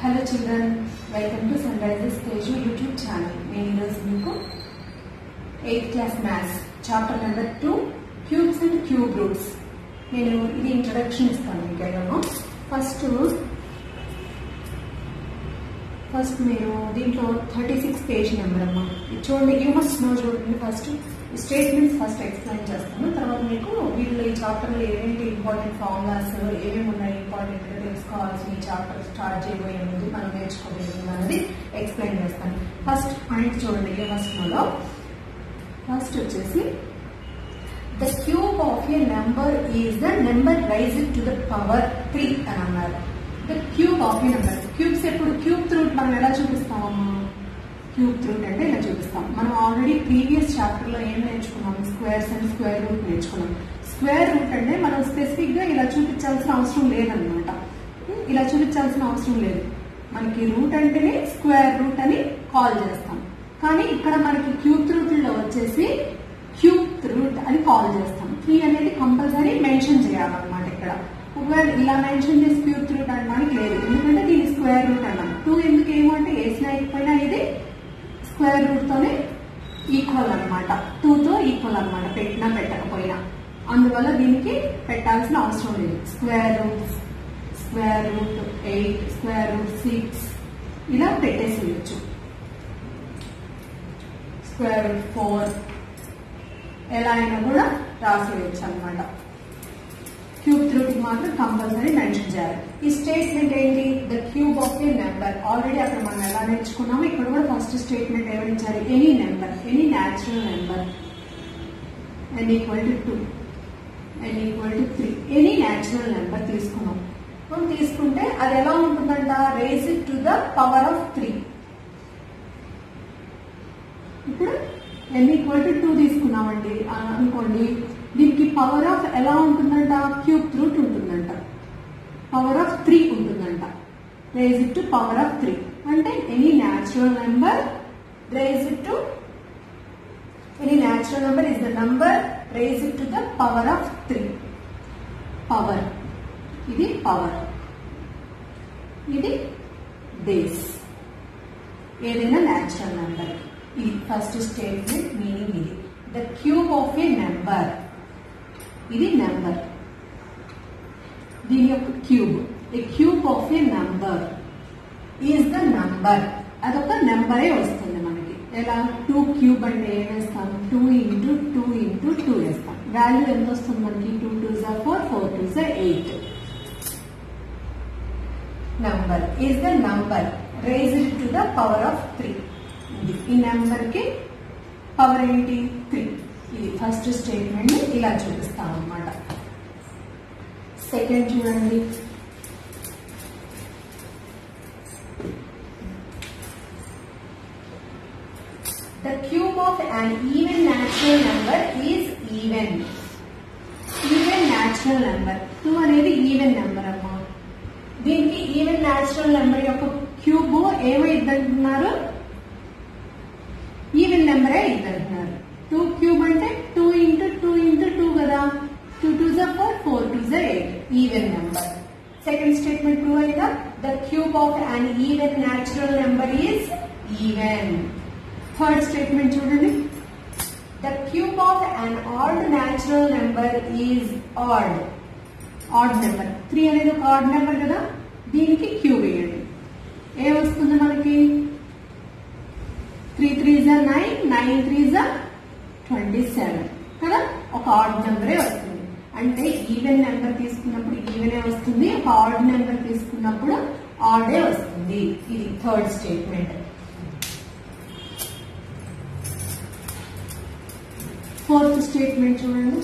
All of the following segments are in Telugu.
Hello children welcome to sun rises Teju YouTube channel నేను ఈరోజు మీకు eighth class maths chapter number two cubes and cube roots నేను ఇది ఇంట్రడక్షన్ ఇస్తాను మీకు ఏమో ఫస్ట్ ఫస్ట్ మీరు దీంట్లో థర్టీ సిక్స్ పేజ్ నెంబర్ అమ్మా ఇది చూడండి యూ మస్ట్ నో చూడండి ఫస్ట్ స్టేట్మెంట్స్ ఫస్ట్ ఎక్స్ప్లెయిన్ చేస్తాను తర్వాత మీకు వీళ్ళు ఈ చాప్టర్లో ఏమేంటి ఇంపార్టెంట్ ఫార్ములాస్ ఏమేమి ఉన్నాయి ఇంపార్టెంట్ గా తెలుసుకోవాల్సిన ఈ చాప్టర్ స్టార్ట్ చేయబోయే ముందు మనం నేర్చుకోబోయేది అనేది ఎక్స్ప్లెయిన్ చేస్తాను ఫస్ట్ పాయింట్ చూడండి యూ మస్ట్ నోలో ఫస్ట్ వచ్చేసి the cube of a number is the number raise to the power three అని అన్నారు the cube of a number cubes ఎప్పుడు క్యూబ్ త్రూట్ మనం ఎలా చూపిస్తామమ్మా క్యూబ్ త్రూట్ అంటే ఇలా చూపిస్తాం మనం ఆల్రెడీ ప్రీవియస్ చాప్టర్ లో ఏం నేర్చుకున్నాం స్క్వేర్స్ అండ్ స్క్వేర్ రూట్ నేర్చుకున్నాం స్క్వేర్ రూట్ అంటే మనం స్పెసిఫిక్ గా ఇలా చూపించాల్సిన అవసరం లేదనమాట ఇలా చూపించాల్సిన అవసరం లేదు మనకి రూట్ అంటేనే స్క్వేర్ రూట్ అని కాల్ చేస్తాం కానీ ఇక్కడ మనకి క్యూబ్ రూట్ లో వచ్చేసి క్యూబ్ రూట్ అని కాల్ చేస్తాం త్రీ అనేది కంపల్సరీ మెన్షన్ చేయాలన్నమాట ఇక్కడ ఒకవేళ ఇలా మెన్షన్ చేసి క్యూబ్ రూట్ అనడానికి లేదు ఎందుకంటే దీని స్క్వేర్ రూట్ అన్నాం టూ ఎందుకు ఏమంటే వేసిన అయిపోయినా ఇది స్క్వేర్ రూట్ తోనే ఈక్వల్ అనమాట తో ఈక్వల్ అనమాట పెట్టినా పెట్టకపోయినా అందువల్ల దీనికి పెట్టాల్సిన అవసరం లేదు square root square root eight square root six ఇలా పెట్టేసేయచ్చు స్క్వేర్ రూట్ ఫోర్ ఎలా అయినా కూడా రాసేయచ్చు అనమాట క్యూబ్ త్రూట్ మాత్రం కంపల్సరీ మెన్షన్ చేయాలి ఈ స్టేట్మెంట్ ఏంటి the cube of a number already అక్కడ మనం ఎలా నేర్చుకున్నాము ఇక్కడ కూడా ఫస్ట్ స్టేట్మెంట్ ఏమని ఇచ్చారు any number any natural number N equal to two N equal to three any natural number తీసుకున్నాం మనం తీసుకుంటే అది ఎలా ఉంటుందంట raise it to the power of three ఇప్పుడు ఎన్ ఈక్వల్ టు టూ తీసుకున్నామండి ఆ, అనుకోండి దీనికి పవర్ ఆఫ్ ఎలా ఉంటుందంట క్యూబ్ రూట్ ఉంటుందంట పవర్ ఆఫ్ త్రీ ఉంటుందంట raise it to power of three అంటే any natural number raise it to any natural number is the number raise it to the power of three power ఇది పవర్ ఇది బేస్ ఏదైనా న్యాచురల్ నెంబర్ ఇది ఫస్ట్ స్టేట్మెంట్ మీనింగ్ ఇది the cube of a number ఇది నెంబర్ దీని యొక్క cube a cube of a number is the number అదొక నెంబరే వస్తుంది మనకి ఎలా టూ క్యూబ్ అంటే ఏం వేస్తాం two into two into two వేస్తాం వాల్యూ ఎంత వస్తుంది మనకి టూ టూ జా ఫోర్ ఫోర్ టూ జా eight number is the number raised to the power of three ఇది ఈ నెంబర్ కి పవర్ ఏంటి త్రీ ఇది ఫస్ట్ స్టేట్మెంట్ ఇలా చూపిస్తాం అన్నమాట సెకండ్ చూడండి The cube of an even natural number is even. Even natural number two అనేది ఈవెన్ నెంబర్ అమ్మా దీనికి ఈవెన్ న్యాచురల్ నెంబర్ యొక్క క్యూబ్ ఏమైందంటున్నారు ఈవెన్ నెంబరే ఇద్దంటున్నారు టూ క్యూబ్ అంటే two into two into two కదా టూ టూ జా ఫోర్ ఫోర్ టూ జా eight even number second statement true అయిగా the cube of an even natural number is even third statement చూడండి the cube of an odd natural number is odd odd number three అనేది ఒక ఆడ్ నెంబర్ కదా దీనికి క్యూబ్ వేయండి ఏమొస్తుంది మనకి త్రీ త్రీ జా నైన్ నైన్ త్రీ జా ట్వంటీ సెవెన్ కదా ఒక ఆడ్ నెంబరే వస్తుంది అంటే ఈవెన్ నెంబర్ తీసుకున్నప్పుడు ఈవెనే వస్తుంది ఒక ఆడ్ నెంబర్ తీసుకున్నప్పుడు ఆడే వస్తుంది ఇది థర్డ్ స్టేట్మెంట్ ఫోర్త్ స్టేట్మెంట్ చూడండి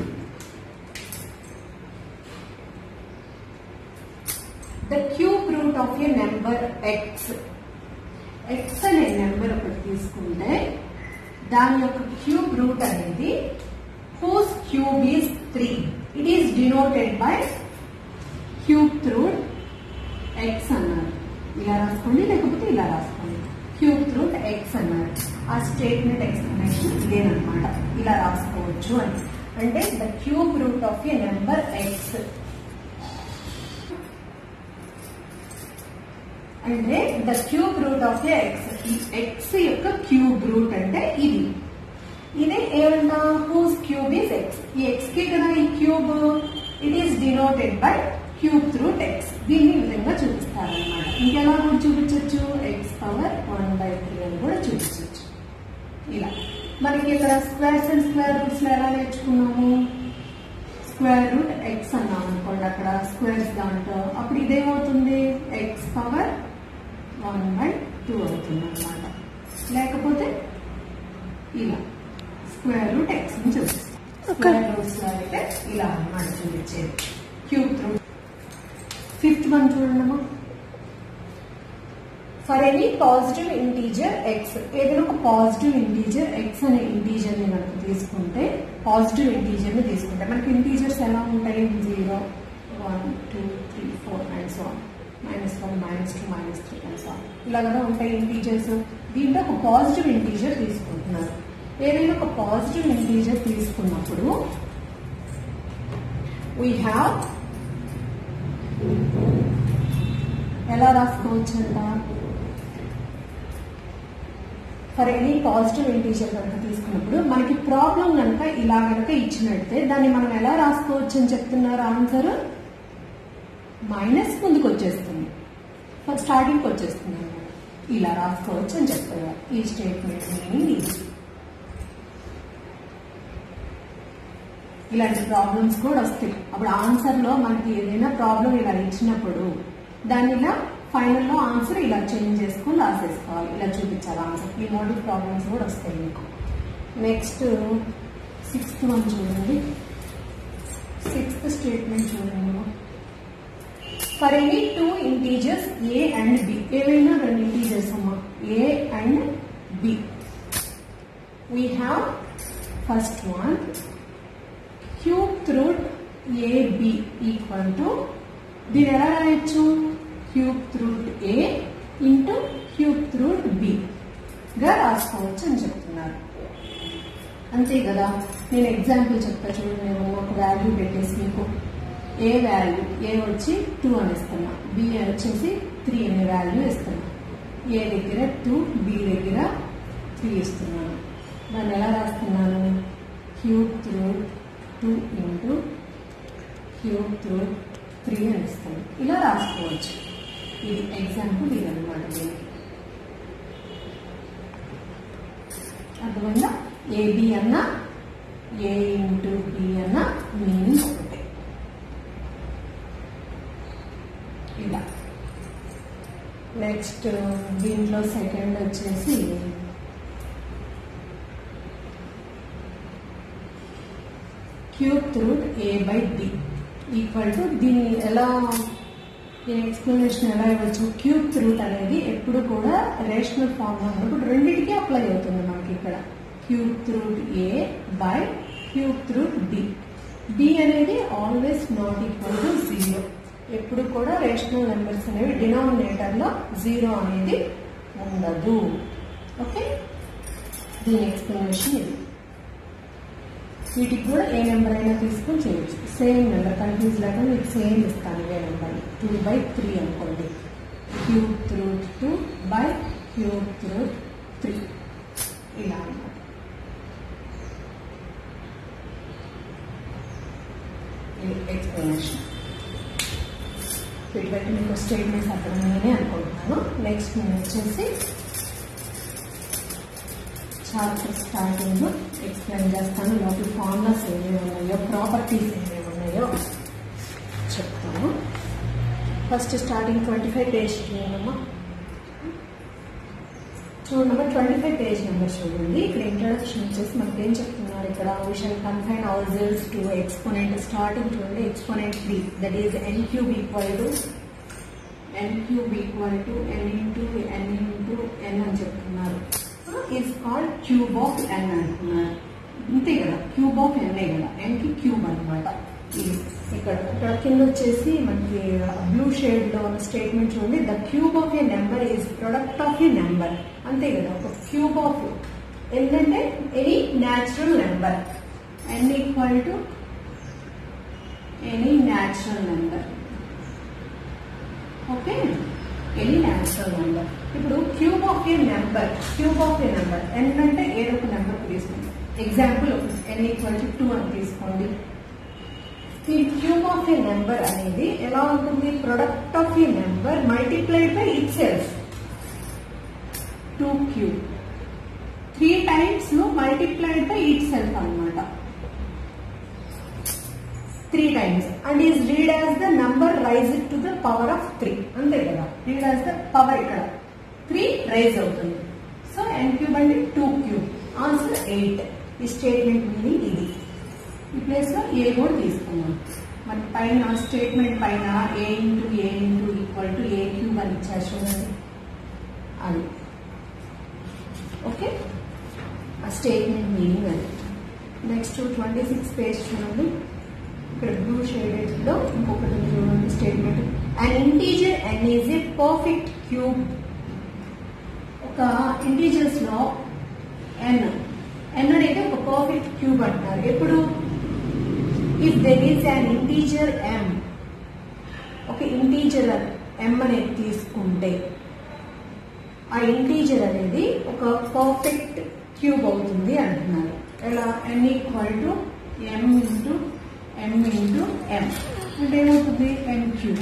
the cube root of a number X X అనే నెంబర్ ఒకటి తీసుకుంటే దాని యొక్క క్యూబ్ రూట్ అనేది whose cube is three it is denoted by cube root X అన్నారు ఇలా రాసుకోండి లేకపోతే ఇలా రాసుకోండి క్యూబ్ రూట్ ఎక్స్ అన్నారు ఆ స్టేట్మెంట్ ఎక్స్ప్లెనేషన్ ఇదేనమాట ఇలా రాసుకోవచ్చు అని అంటే the cube root of a number X అంటే the cube root of X ఈ ఎక్స్ యొక్క క్యూబ్ రూట్ అంటే ఇది ఇదే ఏమన్నా హూస్ క్యూబ్ ఈస్ ఎక్స్ ఈ ఎక్స్ కి కదా ఈ cube it is denoted by cube root X దీన్ని ఈ విధంగా చూపిస్తారనమాట ఇంకెలా కూడా చూపించవచ్చు X power one by three అని కూడా చూపించవచ్చు ఇలా మనకి ఇక్కడ స్క్వేర్స్ అండ్ స్క్వేర్ రూట్స్ లో ఎలా నేర్చుకున్నాము స్క్వేర్ రూట్ ఎక్స్ అన్నాం అనుకోండి అక్కడ స్క్వేర్స్ దాంట్లో అప్పుడు ఇదేమవుతుంది X power one by two అవుతుంది అనమాట లేకపోతే ఇలా స్క్వేర్ రూట్ ఎక్స్ ని చూపిస్తాం స్క్వేర్ రూట్స్ లో అయితే ఇలా అన్నమాట చూపించేది క్యూబ్ రూట్ ఫిఫ్త్ వన్ చూడండి for any positive integer X ఏదైనా ఒక పాజిటివ్ ఇంటీజర్ ఎక్స్ అనే ఇంటీజర్ ని మనకు తీసుకుంటే పాజిటివ్ ఇంటీజర్ ని తీసుకుంటే మనకి ఇంటీజర్స్ ఎలా ఉంటాయి zero one two three four and so minus one minus two minus three and so ఇలా కదా ఉంటాయి ఇంటీజర్స్ దీంట్లో ఒక పాజిటివ్ ఇంటీజర్ తీసుకుంటున్నారు ఏదైనా ఒక పాజిటివ్ ఇంటీజర్ తీసుకున్నప్పుడు వీ హ్యావ్ ఎలా రాసుకోవచ్చు అంట ఫర్ ఎనీ పాజిటివ్ ఇంటీజర్ కనుక తీసుకున్నప్పుడు మనకి ప్రాబ్లం కనుక ఇలా కనుక ఇచ్చినట్టే దాన్ని మనం ఎలా రాసుకోవచ్చు అని చెప్తున్నారు ఆన్సర్ మైనస్ ముందుకు వచ్చేస్తుంది ఫస్ట్ స్టార్టింగ్కి వచ్చేస్తుంది అన్నమాట ఇలా రాసుకోవచ్చు అని చెప్తారు ఈ స్టేట్మెంట్ మీనింగ్ ఇది ఇలాంటి ప్రాబ్లమ్స్ కూడా వస్తాయి అప్పుడు ఆన్సర్ లో మనకి ఏదైనా ప్రాబ్లం ఇలా ఇచ్చినప్పుడు దాన్ని ఇలా ఫైనల్లో ఆన్సర్ ఇలా చేంజ్ చేసుకొని రాసేసుకోవాలి ఇలా చూపించాలి ఆన్సర్ ఈ మోడల్ ప్రాబ్లమ్స్ కూడా వస్తాయి మీకు నెక్స్ట్ సిక్స్త్ వన్ చూడండి సిక్స్త్ స్టేట్మెంట్ చూడండి for any two integers A and B ఏవైనా రెండు ఇంటీజర్స్ అమ్మా A and B we have first one cube root AB equal to దీని ఎలా రాయొచ్చు cube root A into cube root B గా రాసుకోవచ్చు అని చెప్తున్నారు అంతే కదా నేను ఎగ్జాంపుల్ చెప్తా చూడండి నేను ఒక వాల్యూ పెట్టేసి మీకు ఏ వాల్యూ ఏ వచ్చి టూ అని ఇస్తున్నా బి వచ్చేసి త్రీ అనే వాల్యూ ఇస్తున్నా ఏ దగ్గర టూ బి దగ్గర త్రీ ఇస్తున్నాను దాన్ని ఎలా రాస్తున్నాను cube root two into cube root three అని ఇస్తాను ఇలా రాసుకోవచ్చు ఇది ఎగ్జాంపుల్ ఇది అనమాట దీనికి అర్థమైందా ఏబి అన్న ఏ ఇంటూ బి అన్న మీనింగ్ ఒకటే ఇలా నెక్స్ట్ దీంట్లో సెకండ్ వచ్చేసి cube root A by B equal to దీన్ని ఎలా ఎక్స్ప్లెనేషన్ ఎలా ఇవ్వచ్చు క్యూబ్ రూట్ అనేది ఎప్పుడు కూడా రేషనల్ ఫార్మ్ ఉన్నప్పుడు రెండింటికి అప్లై అవుతుంది మనకి ఇక్కడ cube root A by cube root B B అనేది always not equal to zero ఎప్పుడు కూడా రేషనల్ నెంబర్స్ అనేవి డినామినేటర్ లో జీరో అనేది ఉండదు ఓకే దీని ఎక్స్ప్లెనేషన్ ఇది వీటికి కూడా ఏ నెంబర్ అయినా తీసుకొని చేయొచ్చు సేమ్ నెంబర్ కన్ఫ్యూజ్ లేకుండా మీకు సేమ్ ఇస్తాను ఇవే నెంబర్ టూ బై త్రీ అనుకోండి cube root two by cube root three ఇలా అన్నమాట ఎక్స్ప్లెనేషన్ వీటి బట్టి మీకు స్టేట్మెంట్స్ అర్థమైందని అనుకుంటున్నాను నెక్స్ట్ నేను వచ్చేసి చాప్టర్ స్టార్టింగ్ ఎక్స్ప్లెయిన్ చేస్తాను లోపల ఫార్ములాస్ ఏమేమి ఉన్నాయో ప్రాపర్టీస్ ఏమేమి ఉన్నాయో చెప్తాను first starting twenty five page చూడమ్మా చూడమ్మా ట్వంటీ ఫైవ్ పేజ్ నెంబర్ చూడండి ఇక్కడ ఇంట్రడక్షన్ వచ్చేసి మనకి ఏం చెప్తున్నారు ఇక్కడ we shall confine ourselves to exponent starting చూడండి exponent three that is N cube equal to N cube equal to N into N into N అని చెప్తున్నారు is called cube of N అంటున్నారు అంతే కదా క్యూబ్ ఆఫ్ ఎన్ఏ కదా ఎన్ కి క్యూబ్ అనమాట ఇది ఇక్కడ ఇక్కడ కింద వచ్చేసి మనకి బ్లూ షేడ్ లో ఉన్న స్టేట్మెంట్ చూడండి the cube of a number is product of a number అంతే కదా ఒక క్యూబ్ ఆఫ్ ఏంటంటే any natural number N equal to any natural number okay any natural number ఇప్పుడు cube of a number cube of a number N అంటే ఏదో ఒక నెంబర్ తీసుకోండి example N equal to two అని తీసుకోండి ఈ క్యూబ్ ఆఫ్ ఏ నెంబర్ అనేది ఎలా ఉంటుంది product of a number multiplied by itself two cube three times multiplied by itself అనమాట three times and is read as the number raise to the power of three అంతే కదా రీడ్ యాజ్ ద పవర్ ఇక్కడ త్రీ రైజ్ అవుతుంది సో ఎన్ క్యూబ్ అంటే టూ క్యూబ్ ఆన్సర్ ఎయిట్ ఈ స్టేట్మెంట్ మీనింగ్ ఇది ఈ ప్లేస్ లో ఏ కూడా తీసుకున్నాం మన పైన స్టేట్మెంట్ పైన A into A into equal to A cube అని ఇచ్చారు చూడండి అది ఓకే ఆ స్టేట్మెంట్ మీనింగ్ అది నెక్స్ట్ ట్వంటీ సిక్స్ పేజ్ చూడండి ఇక్కడ బ్లూ షేడెడ్ లో ఇంకొకటి ఉంది చూడండి statement and integer N is a perfect cube ఒక ఇంటీజర్స్ లో ఎన్ ఎన్ అనేది ఒక పర్ఫెక్ట్ క్యూబ్ అంటారు ఎప్పుడు if there is an integer M ఒక ఇంటీజర్ ఎం అనేది తీసుకుంటే ఆ ఇంటీజర్ అనేది ఒక పర్ఫెక్ట్ క్యూబ్ అవుతుంది అంటున్నారు ఎలా N equal to M into M into M అంటే ఏమవుతుంది ఎం క్యూబ్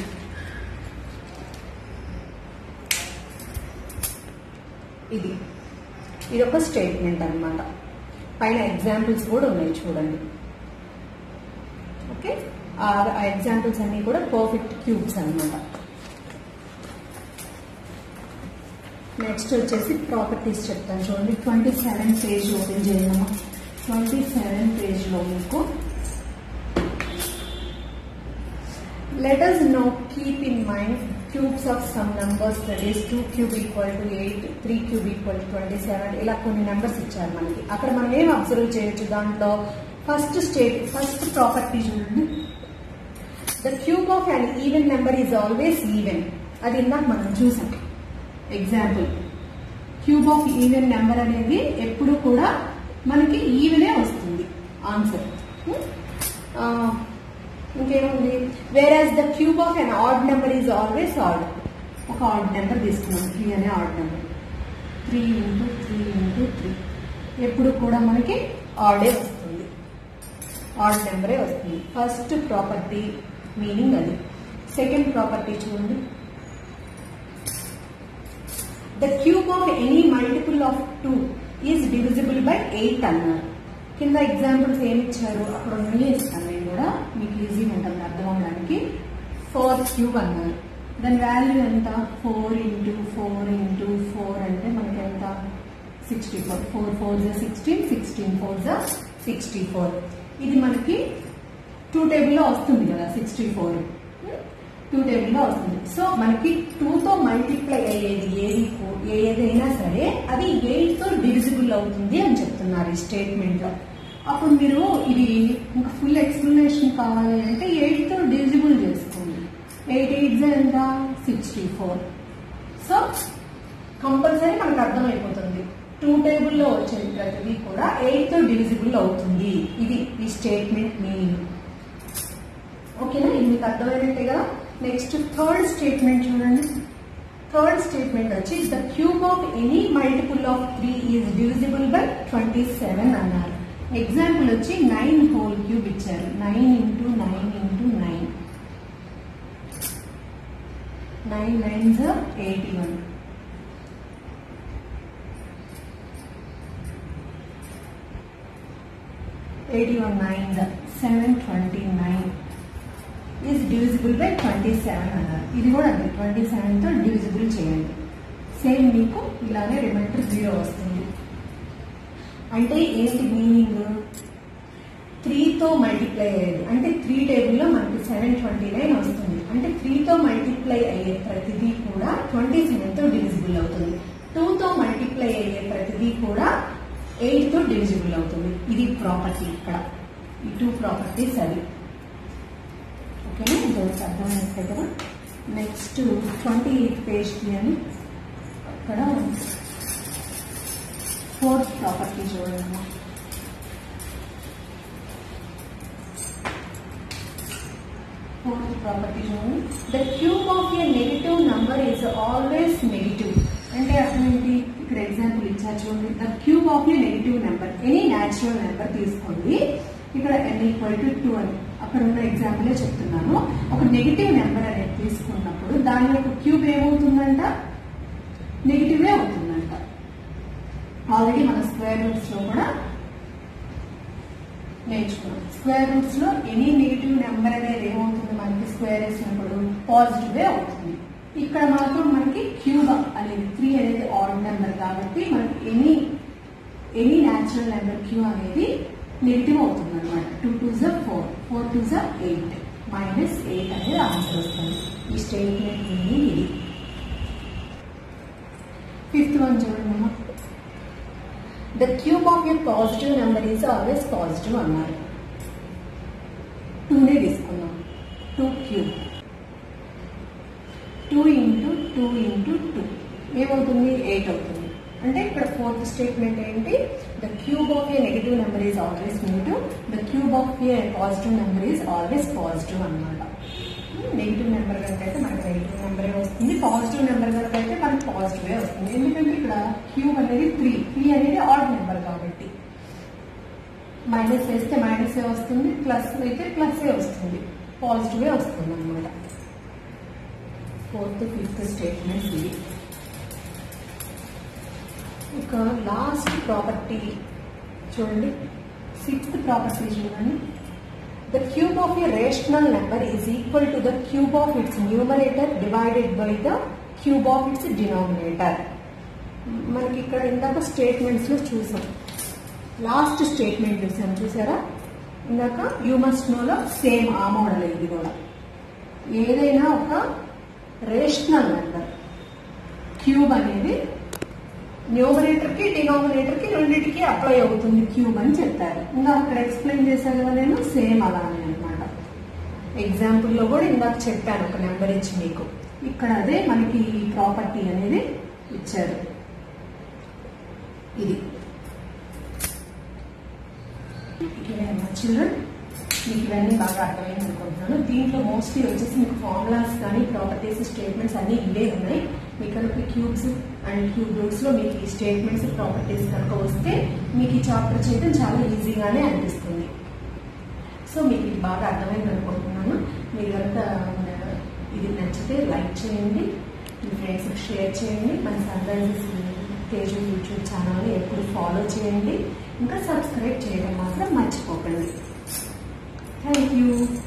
ఇది ఇది ఒక స్టేట్మెంట్ అన్నమాట పైన ఎగ్జాంపుల్స్ కూడా ఉన్నాయి చూడండి ఓకే ఆ ఎగ్జాంపుల్స్ అన్ని కూడా పర్ఫెక్ట్ క్యూబ్స్ అన్నమాట నెక్స్ట్ వచ్చేసి ప్రాపర్టీస్ చెప్తాను చూడండి ట్వంటీ సెవెన్ పేజ్ ఓపెన్ చేయమ్మా ట్వంటీ సెవెన్ పేజ్లో మీకు Let us now keep in mind cubes of some numbers that is 2 cube equal to 8, 3 cube equal to 27 ఇలా కొన్ని నెంబర్స్ ఇచ్చారు మనకి అక్కడ మనం ఏం అబ్జర్వ్ చేయొచ్చు దాంట్లో ఫస్ట్ స్టేట్ ఫస్ట్ ప్రాపర్టీ చూడండి the cube of an even number is always even అది ఇందాక మనం చూసాం example cube of even number అనేది ఎప్పుడు కూడా మనకి ఈవెనే వస్తుంది ఆన్సర్ ఇంకేముంది whereas the cube of an odd number is always odd ఒక ఆడ్ నెంబర్ తీసుకున్నాం త్రీ అనే odd number three into three into three ఎప్పుడు కూడా మనకి ఆడే వస్తుంది ఆడ్ నెంబరే వస్తుంది ఫస్ట్ ప్రాపర్టీ మీనింగ్ అది సెకండ్ ప్రాపర్టీ చూడండి the cube of any multiple of two is divisible by eight అన్నారు కింద ఎగ్జాంపుల్స్ ఏమి ఇచ్చారు అక్కడ ఉన్నాయి ఇస్తాను నేను కూడా మీకు ఈజీగా ఉంటుంది అర్థం అవడానికి ఫోర్ క్యూబ్ అన్నారు దాని వాల్యూ ఎంత four into four into four అంటే మనకి ఎంత సిక్స్టీ ఫోర్ ఫోర్ ఫోర్ జా సిక్స్టీన్ సిక్స్టీన్ ఫోర్ జా సిక్స్టీ ఫోర్ ఇది మనకి టూ టేబుల్లో వస్తుంది కదా సిక్స్టీ ఫోర్ టూ టేబుల్లో వస్తుంది సో మనకి టూతో మల్టిప్లై అయ్యేది ఏది కూ- ఏదైనా సరే అది ఎయిట్ తో డివిజిబుల్ అవుతుంది అని చెప్తున్నారు ఈ స్టేట్మెంట్ లో అప్పుడు మీరు ఇది ఇంకా ఫుల్ ఎక్స్ప్లెనేషన్ కావాలి అంటే ఎయిట్ తో డివిజిబుల్ చేసుకోండి ఎయిట్ ఎయిట్ ఎంత సిక్స్టీ ఫోర్ సో కంపల్సరీ మనకు అర్థమైపోతుంది టూ టేబుల్లో వచ్చేది ప్రతిదీ కూడా ఎయిట్ తో డివిజిబుల్ అవుతుంది ఇది ఈ స్టేట్మెంట్ మీనింగ్ ఓకేనా ఇది మీకు అర్థమైనట్టే కదా నెక్స్ట్ థర్డ్ స్టేట్మెంట్ చూడండి థర్డ్ స్టేట్మెంట్ వచ్చి the cube of any multiple of three is divisible by twenty seven అన్నారు ఎగ్జాంపుల్ వచ్చి నైన్ హోల్ క్యూబ్ ఇచ్చారు nine into nine into nine nine nines eighty one eighty one nines seven twenty nine is divisible by twenty seven అన్నారు ఇది కూడా అంతే ట్వంటీ సెవెన్తో డివిజిబుల్ చేయండి సేమ్ మీకు ఇలానే రిమైండర్ జీరో వస్తుంది అంటే ఏంటి మీనింగ్ త్రీతో మల్టిప్లై అయ్యేది అంటే త్రీ టేబుల్లో మనకి సెవెన్ ట్వంటీ నైన్ వస్తుంది అంటే త్రీతో మల్టిప్లై అయ్యే ప్రతిదీ కూడా ట్వంటీ సెవెన్తో డివిజిబుల్ అవుతుంది టూతో మల్టిప్లై అయ్యే ప్రతిదీ కూడా ఎయిట్తో డివిజిబుల్ అవుతుంది ఇది ప్రాపర్టీ ఇక్కడ ఈ టూ ప్రాపర్టీస్ అది ఓకేనా ఇది అర్థమైనట్టే కదా నెక్స్ట్ ట్వంటీ ఎయిత్ పేజ్ అని అక్కడ ఫోర్త్ ప్రాపర్టీ చూడండి ఫోర్త్ ప్రాపర్టీ చూడండి the cube of a negative number is always cube of the negative number any natural number తీసుకోండి ఇక్కడ ఎన్ ఈక్వల్ టు టూ అని అక్కడ ఉన్న ఎగ్జాంపులే చెప్తున్నాను ఒక నెగిటివ్ నెంబర్ అనేది తీసుకున్నప్పుడు దాని యొక్క క్యూబ్ ఏమవుతుందంట నెగిటివే అవుతుందంట ఆల్రెడీ మన స్క్వేర్ రూట్స్ లో కూడా నేర్చుకున్నాం స్క్వేర్ రూట్స్ లో ఎనీ నెగిటివ్ నెంబర్ అనేది ఏమవుతుంది మనకి స్క్వేర్ వేసినప్పుడు పాజిటివే అవుతుంది ఇక్కడ మాత్రం మనకి క్యూబ్ అనేది త్రీ అనేది ఆడ్ నెంబర్ కాబట్టి మనకి any any natural number cube అనేది నెగిటివ్ అవుతుంది అనమాట టూ టూ జా ఫోర్ ఫోర్ టూ జా ఎయిట్ మైనస్ ఎయిట్ అనేది ఆన్సర్ వస్తుంది ఈ స్టేట్మెంట్ మీనింగ్ ఇది ఫిఫ్త్ వన్ చూడండి అమ్మా the cube of a positive number is always positive అన్నారు టూనే తీసుకుందాం two cube two into two into two ఏమవుతుంది ఎయిట్ అవుతుంది అంటే ఇక్కడ ఫోర్త్ స్టేట్మెంట్ ఏంటి the cube of a negative number is always negative the cube of a positive number is always positive అనమాట నెగిటివ్ నెంబర్ కనుక అయితే మనకి నెగిటివ్ నెంబరే వస్తుంది పాజిటివ్ నెంబర్ కనుక అయితే మనకి పాజిటివే వస్తుంది ఎందుకంటే ఇక్కడ క్యూబ్ అనేది త్రీ త్రీ అనేది ఆడ్ నెంబర్ కాబట్టి మైనస్ వేస్తే మైనస్ ఏ వస్తుంది ప్లస్ అయితే ప్లస్ ఏ వస్తుంది పాజిటివే వస్తుంది అనమాట ఫోర్త్ ఫిఫ్త్ స్టేట్మెంట్స్ ఇవి ఇక లాస్ట్ ప్రాపర్టీ చూడండి సిక్స్త్ ప్రాపర్టీ చూడండి the cube of a rational number is equal to the cube of its numerator divided by the cube of its denominator మనకి ఇక్కడ ఇందాక స్టేట్మెంట్స్ లో చూసాం లాస్ట్ స్టేట్మెంట్ చూసాం చూసారా ఇందాక యూ మస్ట్ నోలో సేమ్ ఆ మోడల్ ఇది కూడా ఏదైనా ఒక రేషనల్ నెంబర్ క్యూబ్ అనేది న్యూమరేటర్ కి డినామినేటర్ కి రెండింటికి అప్లై అవుతుంది క్యూబ్ అని చెప్పారు ఇంకా అక్కడ ఎక్స్ప్లెయిన్ చేశాను కదా నేను సేమ్ అలానే అనమాట ఎగ్జాంపుల్ లో కూడా ఇందాక చెప్పాను ఒక నెంబర్ ఇచ్చి మీకు ఇక్కడ అదే మనకి ఈ ప్రాపర్టీ అనేది ఇచ్చారు ఇది చిల్డ్రన్ మీకు ఇవన్నీ బాగా అర్థమైంది అనుకుంటున్నాను దీంట్లో మోస్ట్లీ వచ్చేసి మీకు ఫార్ములాస్ కానీ ప్రాపర్టీస్ స్టేట్మెంట్స్ అన్ని ఇవే ఉన్నాయి మీకు కనుక క్యూబ్స్ అండ్ క్యూబ్ రూట్స్ లో మీకు ఈ స్టేట్మెంట్స్ ప్రాపర్టీస్ కనుక వస్తే మీకు ఈ చాప్టర్ చేయడం చాలా ఈజీగానే అనిపిస్తుంది సో మీకు ఇది బాగా అర్థమైంది అనుకుంటున్నాను మీరు కనుక ఇది నచ్చితే లైక్ చేయండి మీ ఫ్రెండ్స్కి షేర్ చేయండి మన సన్ రైజెస్ తేజు యూట్యూబ్ ఛానల్ని ఎప్పుడు ఫాలో చేయండి ఇంకా సబ్స్క్రైబ్ చేయడం మాత్రం మర్చిపోకండి థ్యాంక్ యూ